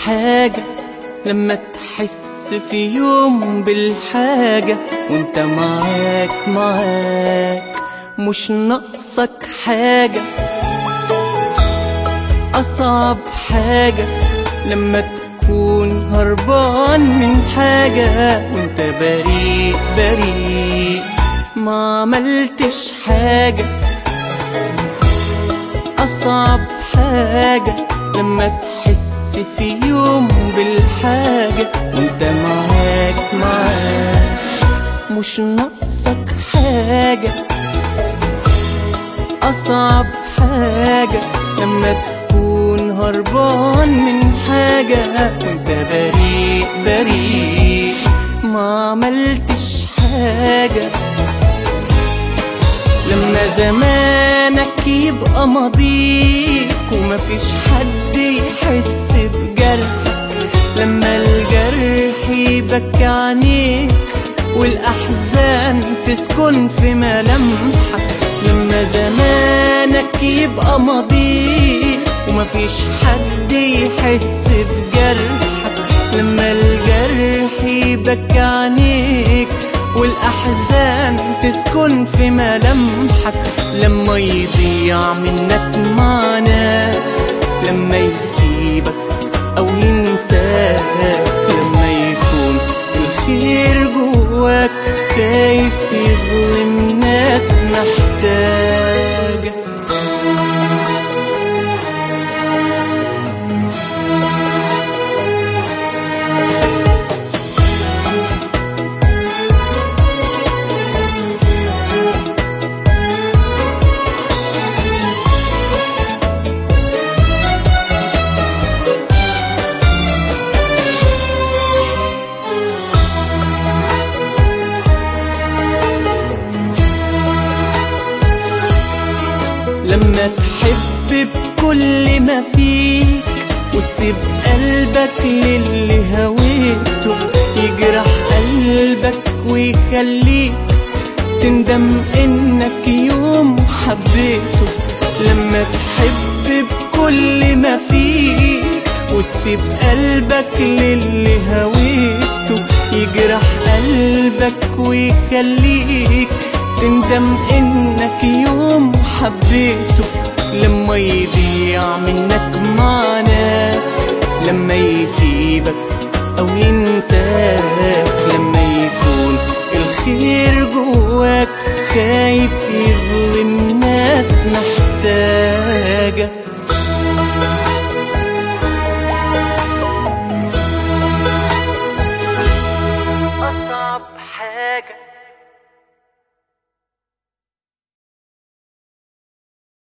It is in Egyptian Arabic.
حاجة لما تحس في يوم بالحاجة وانت معاك معاك مش ناقصك حاجة أصعب حاجة لما تكون هربان من حاجة وانت بريء بريء ما عملتش حاجة أصعب حاجة لما تحس في يوم بالحاجة وانت معاك معاك مش ناقصك حاجة أصعب حاجة لما تكون هربان من حاجة وانت بريء بريء ما عملتش حاجة لما زمانك يبقى ماضيك ومفيش حد يحس بجرحك لما الجرح يبكي عينيك والأحزان تسكن في ملامحك لما زمانك يبقى ماضيك ومفيش حد يحس بجرحك لما الجرح يبكي عينيك والأحزان تسكن في ملامحك لما يضيع منك معناك لما يسيبك أو ينساك لما يكون الخير جواك خايف يظلم ناس محتاجة لما تحب بكل ما فيك وتسيب قلبك للي هويته يجرح قلبك ويخليك تندم انك يوم حبيته لما تحب بكل ما فيك وتسيب قلبك للي هويته يجرح قلبك ويخليك تندم انك يوم حبيته لما يضيع منك معناك لما يسيبك او ينساك لما يكون الخير جواك خايف يظلم ناس محتاجه